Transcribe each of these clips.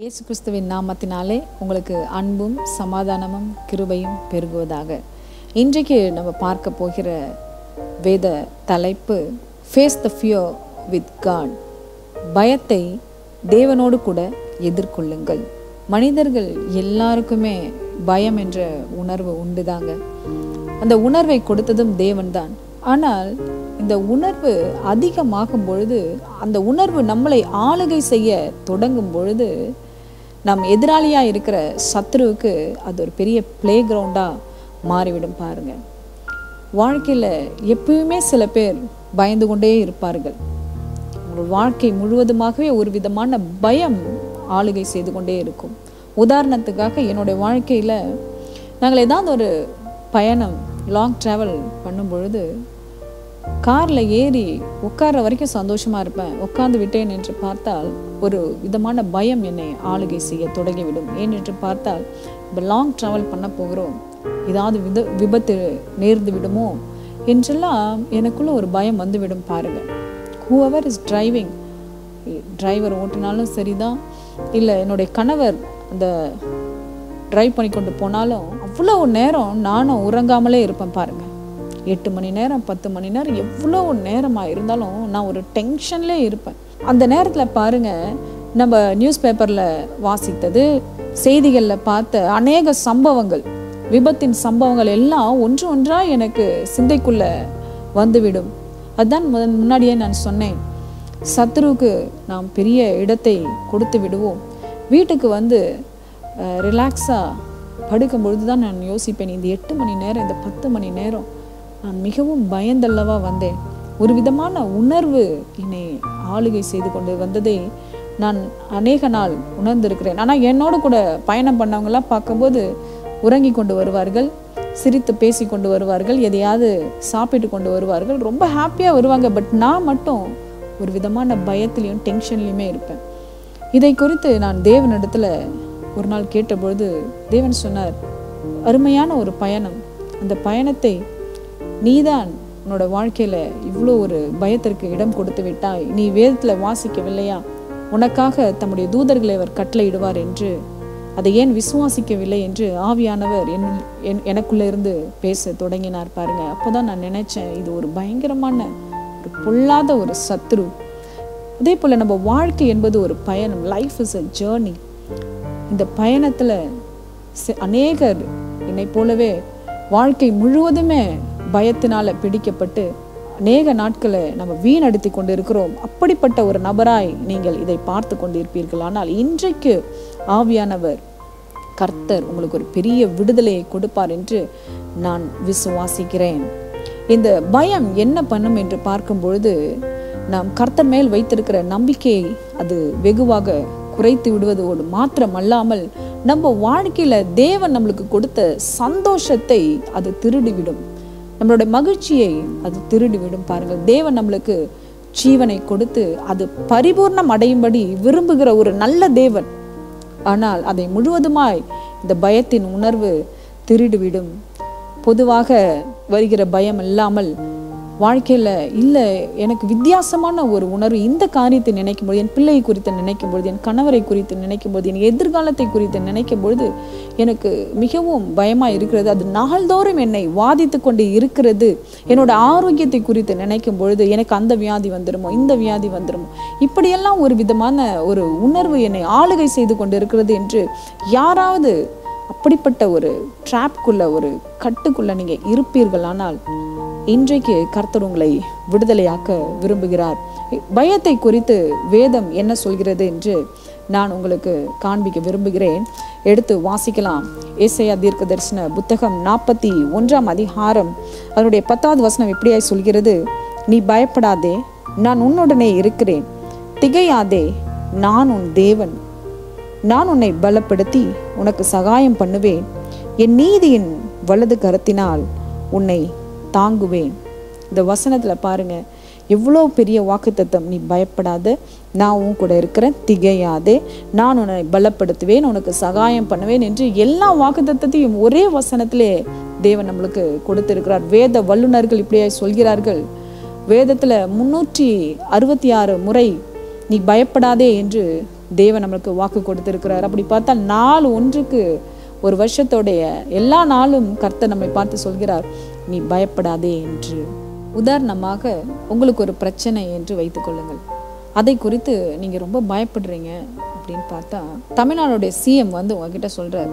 இயேசு கிறிஸ்துவின் நாமத்தினாலே உங்களுக்கு அன்பும் சமாதானமும் கிருபையும் பெருகுவதாக இன்றைக்கு நம்ம பார்க்க போகிற வேத தலைப்பு face the fear with God பயத்தை தேவனோடு கூட எதிர்கொள்ளுங்கள் மனிதர்கள் எல்லாருக்குமே பயம் என்ற உணர்வு உண்டுதாங்க அந்த உணர்வை கொடுத்ததும் தேவன்தான் ஆனால் இந்த உணர்வு அதிகமாகும் பொழுது அந்த உணர்வு நம்மளை ஆளுகை செய்ய தொடங்கும் பொழுது நம் எதிராளியாக இருக்கிற சத்ருவுக்கு அது ஒரு பெரிய ப்ளே கிரவுண்டாக மாறிவிடும் பாருங்க வாழ்க்கையில் எப்பயுமே சில பேர் பயந்து கொண்டே இருப்பார்கள் உங்கள் வாழ்க்கை முழுவதுமாகவே ஒரு விதமான பயம் ஆளுகை செய்து கொண்டே இருக்கும் உதாரணத்துக்காக என்னுடைய வாழ்க்கையில் நாங்கள் ஏதாவது ஒரு பயணம் லாங் ட்ராவல் பண்ணும் பொழுது காரில் ஏறி உட்கார்ற வரைக்கும் சந்தோஷமாக இருப்பேன் உட்கார்ந்து விட்டேன் என்று பார்த்தால் ஒரு விதமான பயம் என்னை ஆளுகை செய்ய தொடங்கிவிடும் ஏன் என்று பார்த்தால் இப்போ லாங் ட்ராவல் பண்ண போகிறோம் ஏதாவது வித விபத்து நேர்ந்து விடுமோ என்றெல்லாம் எனக்குள்ள ஒரு பயம் வந்துவிடும் பாருங்கள் ஹூஎவர் இஸ் டிரைவிங் டிரைவர் ஓட்டினாலும் சரிதான் இல்லை என்னுடைய கணவர் அந்த ட்ரைவ் பண்ணி கொண்டு போனாலும் அவ்வளோ நேரம் நானும் உறங்காமலே இருப்பேன் பாருங்கள் எட்டு மணி நேரம் பத்து மணி நேரம் எவ்வளோ நேரமாக இருந்தாலும் நான் ஒரு டென்ஷன்லேயே இருப்பேன் அந்த நேரத்தில் பாருங்கள் நம்ம நியூஸ் பேப்பரில் வாசித்தது செய்திகளில் பார்த்த அநேக சம்பவங்கள் விபத்தின் சம்பவங்கள் எல்லாம் ஒன்று ஒன்றாக எனக்கு சிந்தைக்குள்ளே வந்துவிடும் அதுதான் முதன் முன்னாடியே நான் சொன்னேன் சத்ருவுக்கு நாம் பெரிய இடத்தை கொடுத்து விடுவோம் வீட்டுக்கு வந்து ரிலாக்ஸாக படுக்கும் பொழுது தான் நான் யோசிப்பேன் இந்த எட்டு மணி நேரம் இந்த பத்து மணி நேரம் நான் மிகவும் பயந்தல்லவா வந்தேன் ஒரு விதமான உணர்வு என்னை ஆளுகை செய்து கொண்டு வந்ததை நான் அநேக நாள் உணர்ந்திருக்கிறேன் ஆனால் என்னோட கூட பயணம் பண்ணவங்களாம் பார்க்கும்போது உறங்கி கொண்டு வருவார்கள் சிரித்து பேசி கொண்டு வருவார்கள் எதையாவது சாப்பிட்டு கொண்டு வருவார்கள் ரொம்ப ஹாப்பியாக வருவாங்க பட் நான் மட்டும் ஒரு விதமான பயத்துலேயும் டென்ஷன்லேயுமே இருப்பேன் இதை குறித்து நான் தேவனிடத்தில் ஒரு நாள் கேட்டபொழுது தேவன் சொன்னார் அருமையான ஒரு பயணம் அந்த பயணத்தை நீதான் உன்னோட வாழ்க்கையில் இவ்வளோ ஒரு பயத்திற்கு இடம் கொடுத்து விட்டாய் நீ வேதத்தில் வாசிக்கவில்லையா உனக்காக தம்முடைய தூதர்களை அவர் கட்டளையிடுவார் என்று அதை ஏன் விசுவாசிக்கவில்லை என்று ஆவியானவர் என் என் எனக்குள்ளே இருந்து பேச தொடங்கினார் பாருங்க அப்போதான் நான் நினைச்சேன் இது ஒரு பயங்கரமான ஒரு பொல்லாத ஒரு சத்ரு அதே போல் நம்ம வாழ்க்கை என்பது ஒரு பயணம் லைஃப் இஸ் அ ஜேர்னி இந்த பயணத்தில் அநேகர் என்னை போலவே வாழ்க்கை முழுவதுமே பயத்தினால பிடிக்கப்பட்டு அநேக நாட்களை நம்ம வீணடித்து கொண்டு இருக்கிறோம் அப்படிப்பட்ட ஒரு நபராய் நீங்கள் இதை பார்த்து கொண்டிருப்பீர்கள் ஆனால் இன்றைக்கு ஆவியானவர் கர்த்தர் உங்களுக்கு ஒரு பெரிய விடுதலையை கொடுப்பார் என்று நான் விசுவாசிக்கிறேன் இந்த பயம் என்ன பண்ணும் என்று பார்க்கும் பொழுது நாம் கர்த்தர் மேல் வைத்திருக்கிற நம்பிக்கையை அது வெகுவாக குறைத்து விடுவதோடு மாத்திரம் அல்லாமல் நம்ம வாழ்க்கையில தேவன் நம்மளுக்கு கொடுத்த சந்தோஷத்தை அது திருடிவிடும் நம்மளுடைய மகிழ்ச்சியை அது திருடிவிடும் பாருங்கள் தேவன் நம்மளுக்கு ஜீவனை கொடுத்து அது பரிபூர்ணம் அடையும்படி விரும்புகிற ஒரு நல்ல தேவன் ஆனால் அதை முழுவதுமாய் இந்த பயத்தின் உணர்வு திருடிவிடும் பொதுவாக வருகிற பயம் இல்லாமல் வாழ்க்கையில் இல்லை எனக்கு வித்தியாசமான ஒரு உணர்வு இந்த காரியத்தை நினைக்கும் பொழுது என் பிள்ளையை குறித்து நினைக்கும் பொழுது என் கணவரை குறித்து நினைக்கும் பொழுது என் எதிர்காலத்தை குறித்து நினைக்கும் பொழுது எனக்கு மிகவும் பயமாக இருக்கிறது அது நாள்தோறும் என்னை வாதித்து கொண்டு இருக்கிறது என்னோட ஆரோக்கியத்தை குறித்து நினைக்கும் பொழுது எனக்கு அந்த வியாதி வந்துடுமோ இந்த வியாதி வந்துடுமோ இப்படியெல்லாம் ஒரு விதமான ஒரு உணர்வு என்னை ஆளுகை செய்து கொண்டு இருக்கிறது என்று யாராவது அப்படிப்பட்ட ஒரு ட்ராப்குள்ள ஒரு கட்டுக்குள்ள நீங்கள் இருப்பீர்களானால் இன்றைக்கு கர்த்தர் உங்களை விடுதலையாக்க விரும்புகிறார் பயத்தை குறித்து வேதம் என்ன சொல்கிறது என்று நான் உங்களுக்கு காண்பிக்க விரும்புகிறேன் எடுத்து வாசிக்கலாம் ஏசையா தீர்க்க தரிசன புத்தகம் நாற்பத்தி ஒன்றாம் அதிகாரம் அதனுடைய பத்தாவது வசனம் எப்படியாய் சொல்கிறது நீ பயப்படாதே நான் உன்னுடனே இருக்கிறேன் திகையாதே நான் உன் தேவன் நான் உன்னை பலப்படுத்தி உனக்கு சகாயம் பண்ணுவேன் என் நீதியின் வலது கரத்தினால் உன்னை தாங்குவேன் இந்த வசனத்தில் பாருங்க எவ்வளோ பெரிய வாக்குத்தத்தம் நீ பயப்படாத நான் உன் கூட இருக்கிறேன் திகையாதே நான் உன்னை பலப்படுத்துவேன் உனக்கு சகாயம் பண்ணுவேன் என்று எல்லா வாக்குத்தத்தையும் ஒரே வசனத்திலே தேவன் நம்மளுக்கு கொடுத்திருக்கிறார் வேத வல்லுநர்கள் இப்படியே சொல்கிறார்கள் வேதத்தில் முன்னூற்றி அறுபத்தி ஆறு முறை நீ பயப்படாதே என்று தேவன் நம்மளுக்கு வாக்கு கொடுத்திருக்கிறார் அப்படி பார்த்தா நாள் ஒன்றுக்கு ஒரு வருஷத்தோடைய எல்லா நாளும் கர்த்தர் நம்மை பார்த்து சொல்கிறார் நீ பயப்படாதே என்று உதாரணமாக உங்களுக்கு ஒரு பிரச்சனை என்று வைத்துக்கொள்ளுங்கள் அதை குறித்து நீங்கள் ரொம்ப பயப்படுறீங்க அப்படின்னு பார்த்தா தமிழ்நாடுடைய சிஎம் வந்து உங்ககிட்ட சொல்கிறார்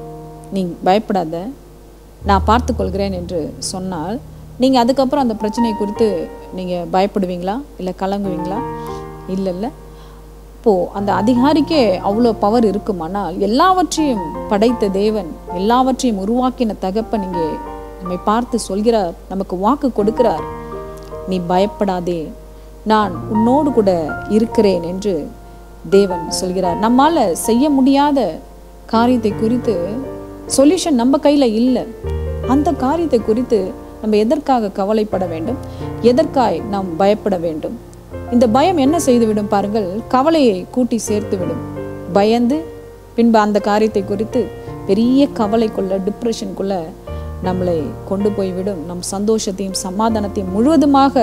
நீ பயப்படாத நான் பார்த்துக்கொள்கிறேன் என்று சொன்னால் நீங்கள் அதுக்கப்புறம் அந்த பிரச்சனை குறித்து நீங்கள் பயப்படுவீங்களா இல்லை கலங்குவீங்களா இல்லை இல்லை இப்போது அந்த அதிகாரிக்கே அவ்வளோ பவர் இருக்குமானால் எல்லாவற்றையும் படைத்த தேவன் எல்லாவற்றையும் உருவாக்கின தகப்பன் இங்கே நம்மை பார்த்து சொல்கிறார் நமக்கு வாக்கு கொடுக்கிறார் நீ பயப்படாதே நான் உன்னோடு கூட இருக்கிறேன் என்று தேவன் சொல்கிறார் நம்மால் செய்ய முடியாத காரியத்தை குறித்து சொல்யூஷன் நம்ம கையில் இல்லை அந்த காரியத்தை குறித்து நம்ம எதற்காக கவலைப்பட வேண்டும் எதற்காய் நாம் பயப்பட வேண்டும் இந்த பயம் என்ன செய்துவிடும் பாருங்கள் கவலையை கூட்டி சேர்த்து விடும் பயந்து பின்பு அந்த காரியத்தை குறித்து பெரிய கவலைக்குள்ள டிப்ரெஷனுக்குள்ள நம்மளை கொண்டு போய்விடும் நம் சந்தோஷத்தையும் சமாதானத்தையும் முழுவதுமாக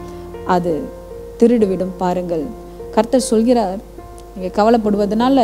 அது திருடிவிடும் பாருங்கள் கர்த்தர் சொல்கிறார் நீங்கள் கவலைப்படுவதனால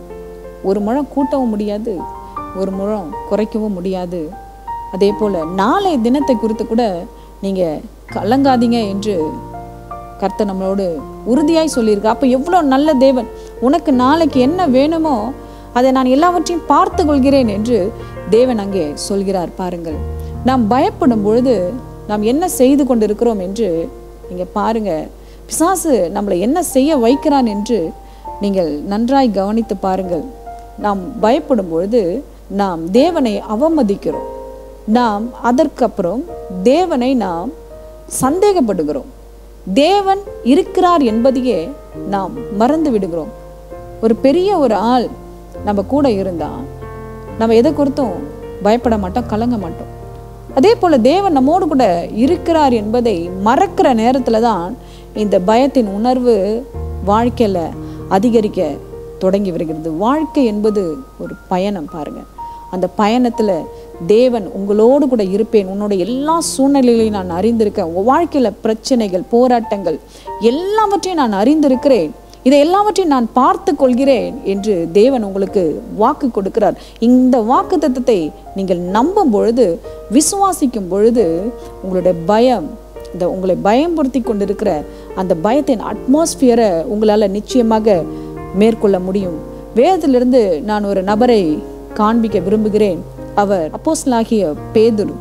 ஒரு முழம் கூட்டவும் முடியாது ஒரு முழம் குறைக்கவும் முடியாது அதே போல் நாளை தினத்தை குறித்து கூட நீங்கள் கலங்காதீங்க என்று கர்த்தர் நம்மளோடு உறுதியாய் சொல்லியிருக்கு அப்போ எவ்வளோ நல்ல தேவன் உனக்கு நாளைக்கு என்ன வேணுமோ அதை நான் எல்லாவற்றையும் பார்த்து கொள்கிறேன் என்று தேவன் அங்கே சொல்கிறார் பாருங்கள் நாம் பயப்படும் பொழுது நாம் என்ன செய்து கொண்டிருக்கிறோம் என்று நீங்கள் பாருங்க பிசாசு நம்மளை என்ன செய்ய வைக்கிறான் என்று நீங்கள் நன்றாய் கவனித்து பாருங்கள் நாம் பயப்படும் பொழுது நாம் தேவனை அவமதிக்கிறோம் நாம் அதற்கப்புறம் தேவனை நாம் சந்தேகப்படுகிறோம் தேவன் இருக்கிறார் என்பதையே நாம் மறந்து விடுகிறோம் ஒரு பெரிய ஒரு ஆள் நம்ம கூட இருந்தா நம்ம எதை குறித்தும் பயப்பட மாட்டோம் கலங்க மாட்டோம் அதே போல தேவன் நம்மோடு கூட இருக்கிறார் என்பதை மறக்கிற நேரத்துல தான் இந்த பயத்தின் உணர்வு வாழ்க்கையில அதிகரிக்க தொடங்கி வருகிறது வாழ்க்கை என்பது ஒரு பயணம் பாருங்க அந்த பயணத்துல தேவன் உங்களோடு கூட இருப்பேன் உன்னோட எல்லா சூழ்நிலைகளையும் நான் அறிந்திருக்கேன் உங்கள் வாழ்க்கையில் பிரச்சனைகள் போராட்டங்கள் எல்லாவற்றையும் நான் அறிந்திருக்கிறேன் இதை எல்லாவற்றையும் நான் பார்த்து கொள்கிறேன் என்று தேவன் உங்களுக்கு வாக்கு கொடுக்கிறார் இந்த வாக்கு தத்துவத்தை நீங்கள் நம்பும் பொழுது விசுவாசிக்கும் பொழுது உங்களுடைய பயம் இந்த உங்களை பயம்படுத்தி கொண்டிருக்கிற அந்த பயத்தின் அட்மாஸ்பியரை உங்களால் நிச்சயமாக மேற்கொள்ள முடியும் வேதத்திலிருந்து நான் ஒரு நபரை காண்பிக்க விரும்புகிறேன் அவர் அப்போஸ்லாகிய பேதுரு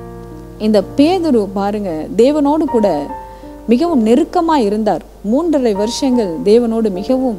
இந்த பேதுரு பாருங்க தேவனோடு கூட மிகவும் நெருக்கமாக இருந்தார் மூன்றரை வருஷங்கள் தேவனோடு மிகவும்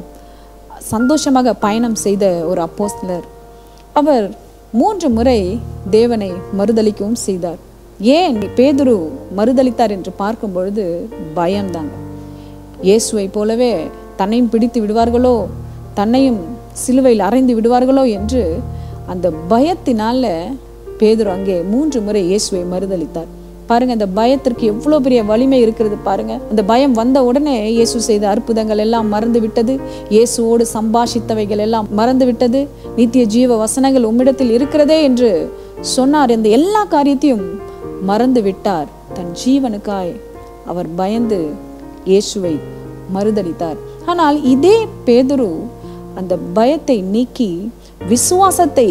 சந்தோஷமாக பயணம் செய்த ஒரு அப்போஸ்லர் அவர் மூன்று முறை தேவனை மறுதளிக்கவும் செய்தார் ஏன் பேதுரு மறுதளித்தார் என்று பார்க்கும் பொழுது பயம்தாங்க இயேசுவை போலவே தன்னையும் பிடித்து விடுவார்களோ தன்னையும் சிலுவையில் அறைந்து விடுவார்களோ என்று அந்த பயத்தினால பேதுரு அங்கே மூன்று முறை இயேசுவை மறுதளித்தார் பாருங்க அந்த பயத்திற்கு எவ்வளோ பெரிய வலிமை இருக்கிறது பாருங்க அந்த பயம் வந்த உடனே இயேசு செய்த அற்புதங்கள் எல்லாம் மறந்து விட்டது இயேசுவோடு சம்பாஷித்தவைகள் எல்லாம் மறந்து விட்டது நித்திய ஜீவ வசனங்கள் உம்மிடத்தில் இருக்கிறதே என்று சொன்னார் இந்த எல்லா காரியத்தையும் மறந்து விட்டார் தன் ஜீவனுக்காய் அவர் பயந்து இயேசுவை மறுதளித்தார் ஆனால் இதே பேதுரு அந்த பயத்தை நீக்கி விசுவாசத்தை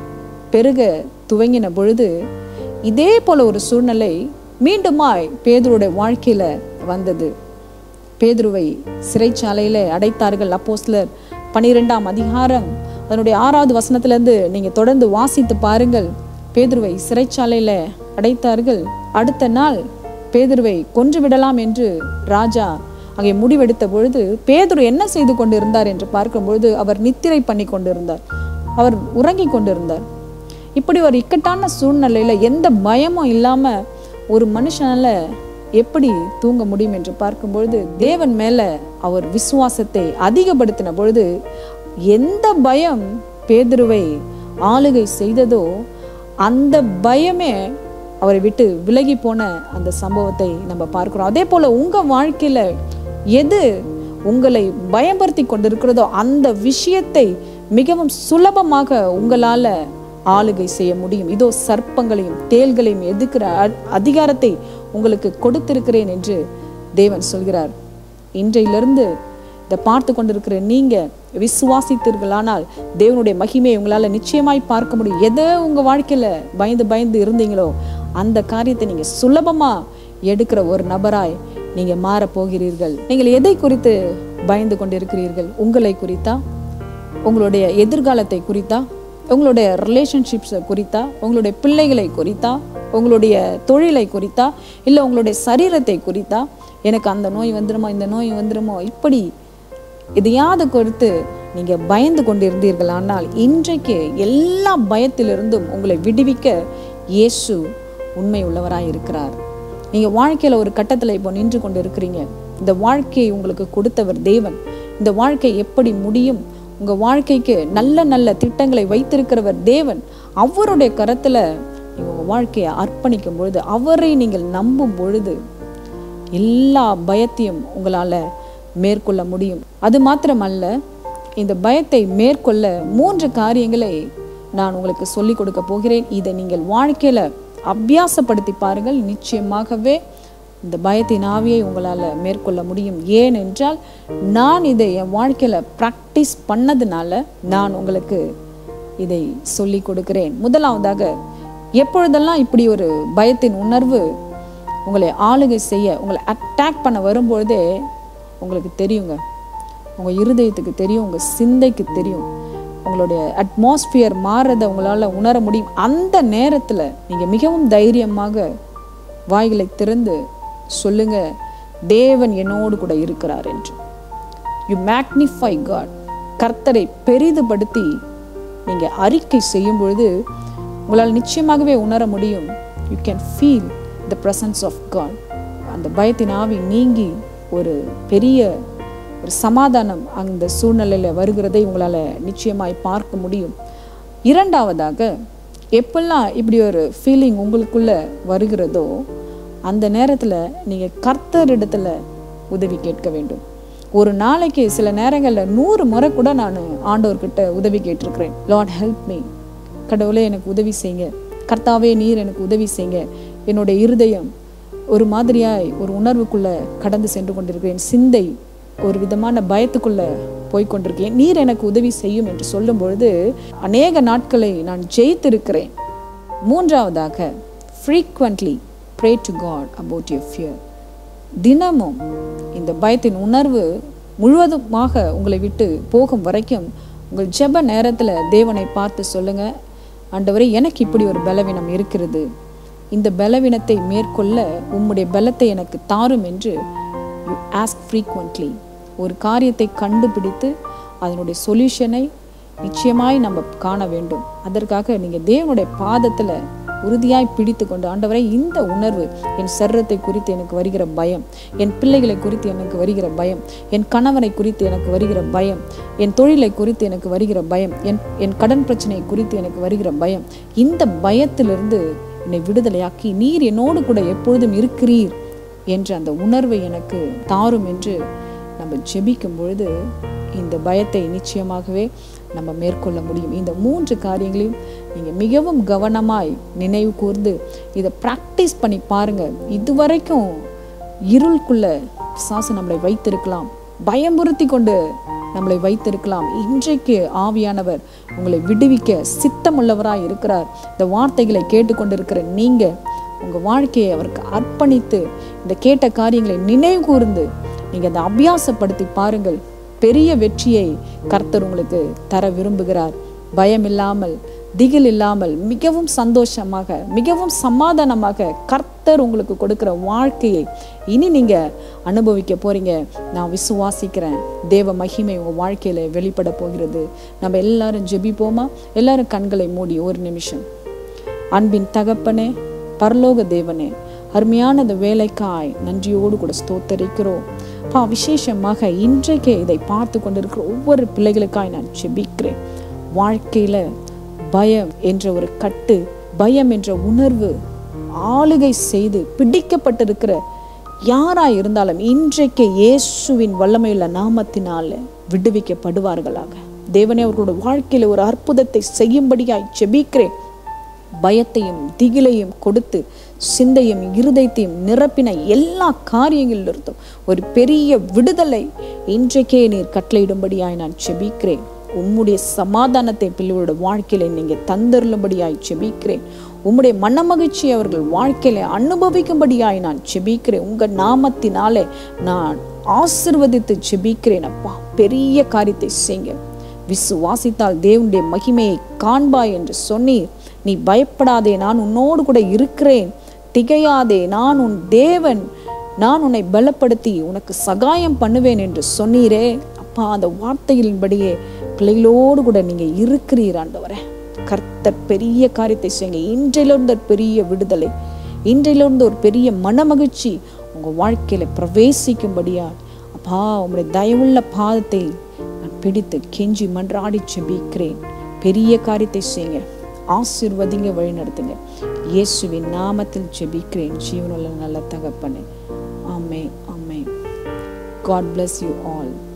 பெருக துவங்கின பொழுது இதே போல ஒரு சூழ்நிலை மீண்டுமாய் பேதுருடைய வாழ்க்கையில வந்தது பேதுருவை சிறைச்சாலையில அடைத்தார்கள் அப்போஸ்லர் பனிரெண்டாம் அதிகாரம் அதனுடைய ஆறாவது வசனத்திலிருந்து நீங்க தொடர்ந்து வாசித்து பாருங்கள் பேதுருவை சிறைச்சாலையில அடைத்தார்கள் அடுத்த நாள் பேதுருவை கொன்று விடலாம் என்று ராஜா அங்கே முடிவெடுத்த பொழுது பேதுரு என்ன செய்து கொண்டிருந்தார் என்று பார்க்கும் பொழுது அவர் நித்திரை பண்ணி கொண்டிருந்தார் அவர் உறங்கி கொண்டிருந்தார் இப்படி ஒரு இக்கட்டான சூழ்நிலையில எந்த பயமும் இல்லாம ஒரு மனுஷனால எப்படி தூங்க முடியும் என்று பார்க்கும் பொழுது தேவன் மேல அவர் விசுவாசத்தை அதிகப்படுத்தின பொழுது எந்த பயம் பேதுருவை ஆளுகை செய்ததோ அந்த பயமே அவரை விட்டு விலகி போன அந்த சம்பவத்தை நம்ம பார்க்கிறோம் அதே போல உங்க வாழ்க்கையில எது உங்களை பயம்படுத்தி கொண்டிருக்கிறதோ அந்த விஷயத்தை மிகவும் சுலபமாக உங்களால ஆளுகை செய்ய முடியும் இதோ சர்ப்பங்களையும் தேள்களையும் எதுக்கிற அ- அதிகாரத்தை உங்களுக்கு கொடுத்திருக்கிறேன் என்று தேவன் சொல்கிறார் இன்றையிலிருந்து இதை பார்த்து கொண்டிருக்கிற நீங்க விசுவாசித்தீர்களானால் தேவனுடைய மகிமையை உங்களால நிச்சயமாய் பார்க்க முடியும் எதை உங்க வாழ்க்கையில பயந்து பயந்து இருந்தீங்களோ அந்த காரியத்தை நீங்க சுலபமா எடுக்கிற ஒரு நபராய் நீங்க மாறப் போகிறீர்கள் நீங்கள் எதை குறித்து பயந்து கொண்டிருக்கிறீர்கள் உங்களை குறித்தா உங்களுடைய எதிர்காலத்தை குறித்தா உங்களுடைய ரிலேஷன்ஷிப்ஸை குறித்தா உங்களுடைய பிள்ளைகளை குறித்தா உங்களுடைய தொழிலை குறித்தா இல்லை உங்களுடைய சரீரத்தை குறித்தா எனக்கு அந்த நோய் வந்துடுமோ இந்த நோய் வந்துடுமோ இப்படி எதையாவது குறித்து நீங்கள் பயந்து கொண்டிருந்தீர்கள் ஆனால் இன்றைக்கு எல்லா பயத்திலிருந்தும் உங்களை விடுவிக்க இயேசு உண்மை உள்ளவராய் இருக்கிறார் நீங்கள் வாழ்க்கையில் ஒரு கட்டத்தில் இப்போ நின்று கொண்டு இருக்கிறீங்க இந்த வாழ்க்கையை உங்களுக்கு கொடுத்தவர் தேவன் இந்த வாழ்க்கை எப்படி முடியும் உங்கள் வாழ்க்கைக்கு நல்ல நல்ல திட்டங்களை வைத்திருக்கிறவர் தேவன் அவருடைய கரத்தில் நீங்கள் உங்கள் வாழ்க்கையை அர்ப்பணிக்கும் பொழுது அவரை நீங்கள் நம்பும் பொழுது எல்லா பயத்தையும் உங்களால் மேற்கொள்ள முடியும் அது மாத்திரமல்ல இந்த பயத்தை மேற்கொள்ள மூன்று காரியங்களை நான் உங்களுக்கு சொல்லிக் கொடுக்க போகிறேன் இதை நீங்கள் வாழ்க்கையில் அபியாசப்படுத்தி பாருங்கள் நிச்சயமாகவே இந்த பயத்தின் ஆவியை உங்களால் மேற்கொள்ள முடியும் ஏன் என்றால் நான் இதை என் வாழ்க்கையில் ப்ராக்டிஸ் பண்ணதுனால நான் உங்களுக்கு இதை சொல்லி கொடுக்கிறேன் முதலாவதாக எப்பொழுதெல்லாம் இப்படி ஒரு பயத்தின் உணர்வு உங்களை ஆளுகை செய்ய உங்களை அட்டாக் பண்ண வரும்பொழுதே உங்களுக்கு தெரியுங்க உங்கள் இருதயத்துக்கு தெரியும் உங்கள் சிந்தைக்கு தெரியும் உங்களுடைய அட்மாஸ்பியர் மாறுறதை உங்களால் உணர முடியும் அந்த நேரத்தில் நீங்கள் மிகவும் தைரியமாக வாய்களை திறந்து சொல்லுங்க தேவன் என்னோடு கூட இருக்கிறார் என்று யூ மேக்னிஃபை காட் கர்த்தரை பெரிதுபடுத்தி நீங்கள் அறிக்கை செய்யும் பொழுது உங்களால் நிச்சயமாகவே உணர முடியும் you can feel the presence of God அந்த பயத்தின் ஆவி நீங்கி ஒரு பெரிய ஒரு சமாதானம் அந்த சூழ்நிலையில் வருகிறதை உங்களால் நிச்சயமாய் பார்க்க முடியும் இரண்டாவதாக எப்பெல்லாம் இப்படி ஒரு ஃபீலிங் உங்களுக்குள்ள வருகிறதோ அந்த நேரத்தில் நீங்கள் கர்த்தரிடத்துல உதவி கேட்க வேண்டும் ஒரு நாளைக்கு சில நேரங்களில் நூறு முறை கூட நான் ஆண்டவர்கிட்ட உதவி கேட்டிருக்கிறேன் லார்ட் ஹெல்ப் மீ கடவுளே எனக்கு உதவி செய்யுங்க கர்த்தாவே நீர் எனக்கு உதவி செய்யுங்க என்னுடைய இருதயம் ஒரு மாதிரியாய் ஒரு உணர்வுக்குள்ள கடந்து சென்று கொண்டிருக்கிறேன் சிந்தை ஒரு விதமான பயத்துக்குள்ள போய்கொண்டிருக்கேன் நீர் எனக்கு உதவி செய்யும் என்று சொல்லும் பொழுது அநேக நாட்களை நான் ஜெயித்திருக்கிறேன் மூன்றாவதாக frequently pray to God about your fear தினமும் இந்த பயத்தின் உணர்வு முழுவதுமாக உங்களை விட்டு போகும் வரைக்கும் உங்கள் ஜெப நேரத்தில் தேவனை பார்த்து சொல்லுங்க ஆண்டவரே எனக்கு இப்படி ஒரு பலவீனம் இருக்கிறது இந்த பலவீனத்தை மேற்கொள்ள உம்முடைய பலத்தை எனக்கு தாரும் என்று யூ ஆஸ்க் ஃப்ரீக்வெண்ட்லி ஒரு காரியத்தை கண்டுபிடித்து அதனுடைய சொல்யூஷனை நிச்சயமாய் நம்ம காண வேண்டும் அதற்காக நீங்கள் தேவனுடைய பாதத்தில் உறுதியாய் பிடித்து கொண்டு ஆண்டவரை இந்த உணர்வு என் சரீரத்தை குறித்து எனக்கு வருகிற பயம் என் பிள்ளைகளை குறித்து எனக்கு வருகிற பயம் என் கணவனை குறித்து எனக்கு வருகிற பயம் என் தொழிலை குறித்து எனக்கு வருகிற பயம் என் என் கடன் பிரச்சனை குறித்து எனக்கு வருகிற பயம் இந்த பயத்திலிருந்து என்னை விடுதலையாக்கி நீர் என்னோடு கூட எப்பொழுதும் இருக்கிறீர் என்ற அந்த உணர்வை எனக்கு தாரும் என்று நம்ம ஜெபிக்கும் பொழுது இந்த பயத்தை நிச்சயமாகவே நம்ம மேற்கொள்ள முடியும் இந்த மூன்று காரியங்களையும் நீங்கள் மிகவும் கவனமாய் நினைவு கூர்ந்து இதை ப்ராக்டிஸ் பண்ணி பாருங்க இதுவரைக்கும் இருளுக்குள்ள சாசு நம்மளை வைத்திருக்கலாம் பயமுறுத்தி கொண்டு நம்மளை வைத்திருக்கலாம் இன்றைக்கு ஆவியானவர் உங்களை விடுவிக்க சித்தமுள்ளவராய் இருக்கிறார் இந்த வார்த்தைகளை கேட்டுக்கொண்டிருக்கிற நீங்க உங்க வாழ்க்கையை அவருக்கு அர்ப்பணித்து இந்த கேட்ட காரியங்களை நினைவு கூர்ந்து நீங்க அதை அபியாசப்படுத்தி பாருங்கள் பெரிய வெற்றியை கர்த்தர் உங்களுக்கு தர விரும்புகிறார் பயம் இல்லாமல் திகில் இல்லாமல் மிகவும் சந்தோஷமாக மிகவும் சமாதானமாக கர்த்தர் உங்களுக்கு கொடுக்கிற வாழ்க்கையை இனி நீங்க அனுபவிக்க போறீங்க நான் விசுவாசிக்கிறேன் தேவ மகிமை உங்க வாழ்க்கையில வெளிப்பட போகிறது நம்ம எல்லாரும் ஜெபிப்போமா எல்லாரும் கண்களை மூடி ஒரு நிமிஷம் அன்பின் தகப்பனே பரலோக தேவனே அருமையான இந்த வேலைக்காய் நன்றியோடு கூட ஸ்தோத்தரிக்கிறோம் பா விசேஷமாக இன்றைக்கே இதை பார்த்து கொண்டிருக்கிற ஒவ்வொரு பிள்ளைகளுக்காய் நான் ஜெபிக்கிறேன் வாழ்க்கையில பயம் என்ற ஒரு கட்டு பயம் என்ற உணர்வு ஆளுகை செய்து பிடிக்கப்பட்டிருக்கிற யாரா இருந்தாலும் இன்றைக்கு இயேசுவின் வல்லமையுள்ள நாமத்தினால விடுவிக்கப்படுவார்களாக தேவனே அவர்களோட வாழ்க்கையில ஒரு அற்புதத்தை செய்யும்படியாய் ஜெபிக்கிறேன் பயத்தையும் திகிலையும் கொடுத்து சிந்தையும் இருதயத்தையும் நிரப்பின எல்லா காரியங்களிலிருந்தும் ஒரு பெரிய விடுதலை இன்றைக்கே நீர் கட்டளையிடும்படியாய் நான் செபிக்கிறேன் உம்முடைய சமாதானத்தை பிள்ளைகளோட வாழ்க்கையில நீங்க தந்தருளும்படியாய் செபிக்கிறேன் உம்முடைய மனமகிழ்ச்சி அவர்கள் வாழ்க்கையில அனுபவிக்கும்படியாய் நான் செபிக்கிறேன் உங்க நாமத்தினாலே நான் ஆசிர்வதித்து செபிக்கிறேன் அப்பா பெரிய காரியத்தை செய்யுங்க விசுவாசித்தால் தேவனுடைய மகிமையை காண்பாய் என்று சொன்னீர் நீ பயப்படாதே நான் உன்னோடு கூட இருக்கிறேன் திகையாதே நான் உன் தேவன் நான் உன்னை பலப்படுத்தி உனக்கு சகாயம் பண்ணுவேன் என்று சொன்னீரே அப்பா அந்த வார்த்தைகளின்படியே பிள்ளைகளோடு கூட நீங்க இருக்கிறீர் ஆண்டவரே கர்த்தர் பெரிய காரியத்தை செய்யுங்க இன்றையிலிருந்து ஒரு பெரிய விடுதலை இன்றையிலிருந்து ஒரு பெரிய மனமகிழ்ச்சி உங்க வாழ்க்கையில பிரவேசிக்கும்படியா அப்பா உங்களுடைய தயவுள்ள பாதத்தை நான் பிடித்து கெஞ்சி மன்றாடி செபிக்கிறேன் பெரிய காரியத்தை செய்யுங்க ஆசீர்வதிங்க வழி நடத்துங்க இயேசுவின் நாமத்தில் ஜெபிக்கிறேன் ஜீவனுள்ள நல்ல தகப்பனே ஆமே ஆமே காட் bless யூ ஆல்